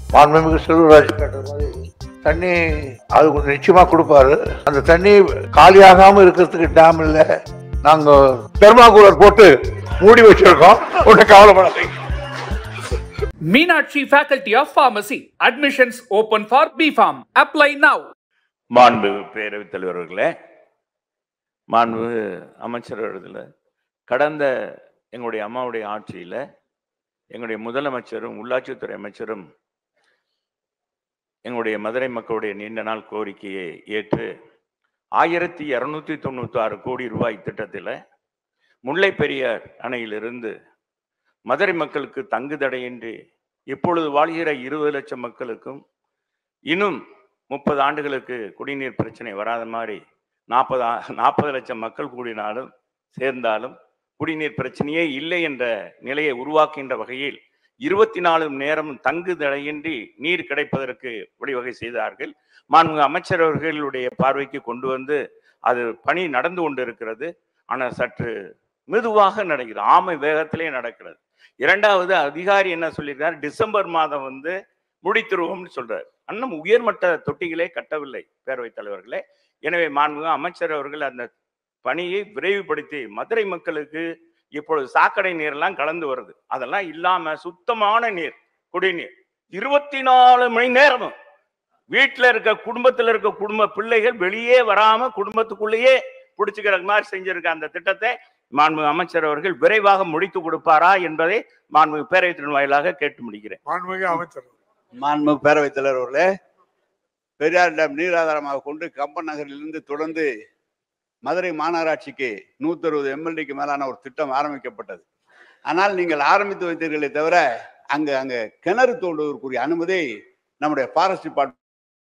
மாண்புமிகு செல்வராஜ் கேட்ட மாதிரி தண்ணி அது கொஞ்சம் நிச்சயமா கொடுப்பாரு அந்த தண்ணி காலியாகாம இருக்கிறதுக்கு டேம் இல்ல நாங்க தெர்மாகூலர் போட்டு மூடி வச்சிருக்கோம் ஒன்றும் கவலைப்படாதீங்க Meenakshi Faculty of Pharmacy. Admissions open for BPharm. Apply now. மாண்பு பேரவைத் தலைவர்களே மாண்பு அமைச்சர் இடத்துல கடந்த எங்களுடைய அம்மாவுடைய ஆட்சியில் எங்களுடைய முதலமைச்சரும் உள்ளாட்சித்துறை அமைச்சரும் எங்களுடைய மதுரை மக்களுடைய நீண்ட நாள் கோரிக்கையை ஏற்று ஆயிரத்தி இரநூத்தி தொண்ணூற்றி ஆறு கோடி ரூபாய் திட்டத்தில் முல்லை பெரியார் அணையிலிருந்து மதுரை மக்களுக்கு தங்குதடையின்றி இப்பொழுது வாழ்கிற இருபது லட்சம் மக்களுக்கும் இன்னும் முப்பது ஆண்டுகளுக்கு குடிநீர் பிரச்சனை வராத மாதிரி நாற்பது நாற்பது லட்சம் மக்கள் கூடினாலும் சேர்ந்தாலும் குடிநீர் பிரச்சனையே இல்லை என்ற நிலையை உருவாக்குகின்ற வகையில் இருபத்தி நாலு நேரம் தங்கு தடையின்றி நீர் கிடைப்பதற்கு வழிவகை செய்தார்கள் மாண்பு அமைச்சர் அவர்களுடைய பார்வைக்கு கொண்டு வந்து அது பணி நடந்து கொண்டிருக்கிறது ஆனால் சற்று மெதுவாக நடக்கிறது ஆமை வேகத்திலே நடக்கிறது இரண்டாவது அதிகாரி என்ன சொல்லியிருக்கார் டிசம்பர் மாதம் வந்து முடித்துருவோம்னு சொல்றார் அன்னும் உயர்மட்ட தொட்டிகளே கட்டவில்லை பேரவைத் தலைவர்களே எனவே மாண்புமிகு அமைச்சர் அவர்கள் அந்த பணியை விரைவுபடுத்தி மதுரை மக்களுக்கு இப்பொழுது சாக்கடை நீர்லாம் கலந்து வருது அதெல்லாம் இல்லாம சுத்தமான நீர் குடிநீர் இருபத்தி நாலு மணி நேரமும் வீட்டுல இருக்க குடும்பத்துல இருக்க குடும்ப பிள்ளைகள் வெளியே வராம குடும்பத்துக்குள்ளேயே பிடிச்சுக்கிற மாதிரி செஞ்சிருக்க அந்த திட்டத்தை மாண்பு அமைச்சர் அவர்கள் விரைவாக முடித்து கொடுப்பாரா என்பதை மாண்பு பேரவைத்தின் வாயிலாக கேட்டு முடிக்கிறேன் மாண்புமிகு அமைச்சர் மாண்பு பேரவைத் தலைவர் அவர்களே பெரியார் டேம் நீராதாரமாக கொண்டு கம்பன் நகரிலிருந்து தொடர்ந்து மதுரை மாநகராட்சிக்கு நூத்தி அறுபது எம்எல்டிக்கு மேலான ஒரு திட்டம் ஆரம்பிக்கப்பட்டது ஆனால் நீங்கள் ஆரம்பித்து வைத்தீர்களே தவிர அங்க அங்க கிணறு தோண்டுவதற்குரிய அனுமதி நம்முடைய ஃபாரஸ்ட் டிபார்ட்மெண்ட்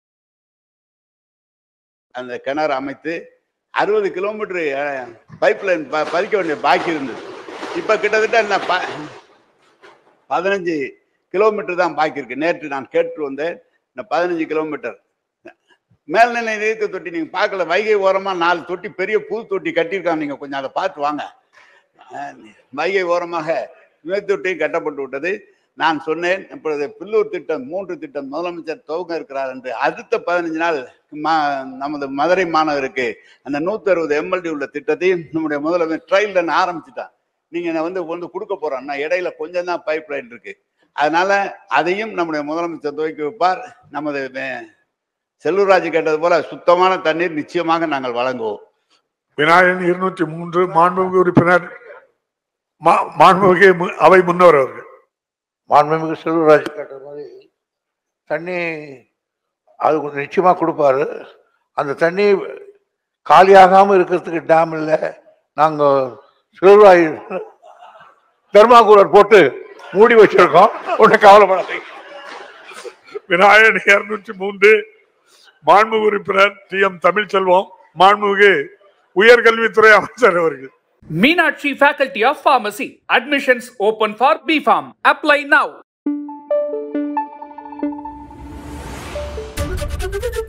அந்த கிணறு அமைத்து அறுபது கிலோமீட்டர் பைப் லைன் பதிக்க வேண்டிய பாக்கி இருந்தது இப்ப கிட்டத்தட்ட என்ன ப- பதினஞ்சு கிலோமீட்டர் தான் பாக்கி இருக்கு நேற்று நான் கேட்டு வந்தேன் இந்த பதினஞ்சு கிலோமீட்டர் மேல்நிலை நீர்த்த தொட்டி நீங்க பார்க்கல வைகை ஓரமா நாலு தொட்டி பெரிய புது தொட்டி கட்டியிருக்காங்க நீங்க கொஞ்சம் அதை பார்த்து வாங்க அஹ் வைகை ஓரமாக நீர் தொட்டி கட்டப்பட்டு விட்டது நான் சொன்னேன் இப்பொழுது பில்லூர் திட்டம் மூன்று திட்டம் முதலமைச்சர் துவங்க இருக்கிறார் என்று அடுத்த பதினஞ்சு நாள் மா- நமது மதுரை மாநகருக்கு அந்த நூத்தி அறுபது எம்எல்டி உள்ள திட்டத்தையும் நம்முடைய முதலமைச்சர் ட்ரையல் ரன் ஆரம்பிச்சுட்டான் நீங்க நான் வந்து வந்து கொடுக்க போறோம் நான் இடையில கொஞ்சம் தான் பைப் லைன் இருக்கு அதனால அதையும் நம்முடைய முதலமைச்சர் துவக்கி வைப்பார் நமது மே- செல்லூர்ராஜ் கேட்டது போல சுத்தமான தண்ணீர் நிச்சயமாக நாங்கள் வழங்குவோம் விநாயகன் இருநூற்றி மூன்று மாண்புமிகு உறுப்பினர் மா- மாண்புமிகு மு- அவை முன்னவர் அவர்கள் மாண்புமிகு செல்வராஜ் கேட்ட மாதிரி தண்ணி அது கொஞ்சம் நிச்சயமா கொடுப்பாரு அந்த தண்ணி காலியாகாம இருக்கிறதுக்கு டேம் இல்ல நாங்க செல்வராஜ் தெர்மாகூலர் போட்டு மூடி வச்சிருக்கோம் ஒன்றும் கவலைப்படாதீங்க விநாயகன் இருநூற்றி மூன்று மாண்புமிகு உறுப்பினர் டி எம் தமிழ்ச்செல்வம் மாண்புமிகு உயர்கல்வித்துறை அமைச்சர் அவர்கள் Meenakshi Faculty of Pharmacy. Admissions open for BPharm. Apply now.